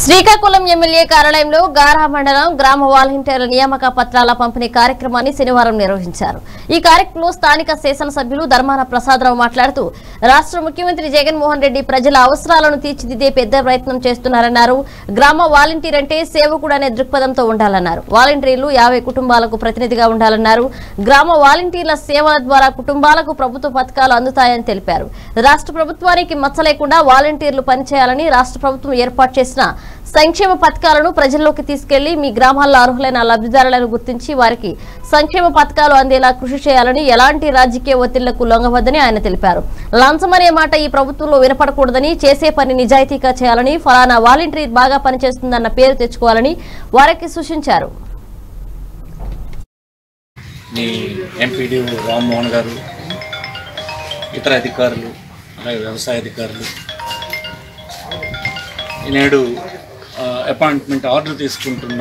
Srikakulam MLA కార్యాలయంలో గారా మండలం గ్రామ వాలంటీర్ల నియామక పత్రాల పంపిణీ కార్యక్రమాన్ని శనివారం నిర్వహించారు ఈ కార్యక్రమంలో స్థానిక శాసనసభ్యులు ధర్మాన ప్రసాదరావు మాట్లాడుతూ రాష్ట్ర ముఖ్యమంత్రి జగన్మోహన్ రెడ్డి ప్రజల అవసరాలను తీర్చిదిద్దే పెద్ద ప్రయత్నం చేస్తున్నారన్నారు గ్రామ వాలంటీర్ అంటే సేవకుడు అనే దృక్పథంతో ఉండాలన్నారు వాలంటీర్లు యాభై కుటుంబాలకు ప్రతినిధిగా ఉండాలన్నారు గ్రామ వాలంటీర్ల సేవల ద్వారా కుటుంబాలకు ప్రభుత్వ పథకాలు అందుతాయని తెలిపారు రాష్ట్ర ప్రభుత్వానికి మచ్చ లేకుండా వాలంటీర్లు పనిచేయాలని రాష్ట్ర ప్రభుత్వం ఏర్పాటు చేసిన సంక్షేమ పథకాలను ప్రజల్లోకి తీసుకెళ్లి మీ గ్రామాల్లో అర్హులైన లబ్ధిదారులను గుర్తించి వారికి సంక్షేమ పథకాలు అందేలా కృషి చేయాలని ఎలాంటి రాజకీయ ఒత్తిళ్లకు లొంగవద్దని ఆయన తెలిపారు లంచం అనే మాట ఈ ప్రభుత్వంలో వినపడకూడదని చేసే పని నిజాయితీగా చేయాలని ఫలానా వాలంటీర్ బాగా పనిచేస్తుందన్న పేరు తెచ్చుకోవాలని వారికి సూచించారు మీ ఎంపీడీ రామ్మోహన్ గారు ఇతర అధికారులు అలాగే వ్యవసాయ అధికారులు ఈనాడు ఆ, అపాయింట్మెంట్ ఆర్డర్ తీసుకుంటున్న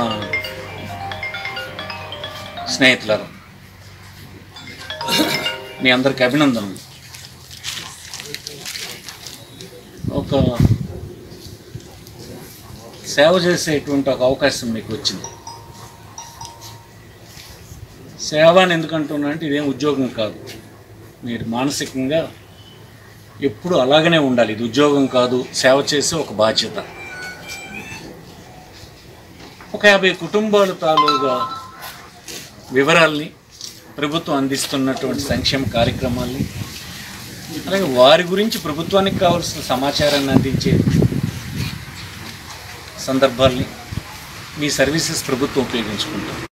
స్నేహితులారు మీ అందరికి అభినందనలు ఒక సేవ చేసేటువంటి ఒక అవకాశం మీకు వచ్చింది సేవ అని ఎందుకంటున్నా అంటే ఇదేం ఉద్యోగం కాదు మీరు మానసికంగా ఎప్పుడు అలాగనే ఉండాలి ఇది ఉద్యోగం కాదు సేవ చేసే ఒక బాధ్యత ఒక యాభై కుటుంబాల తాలూగా వివరాల్ని ప్రభుత్వం అందిస్తున్నటువంటి సంక్షేమ కార్యక్రమాల్ని అలాగే వారి గురించి ప్రభుత్వానికి కావాల్సిన సమాచారాన్ని అందించే సందర్భాల్ని మీ సర్వీసెస్ ప్రభుత్వం ఉపయోగించుకుంటుంది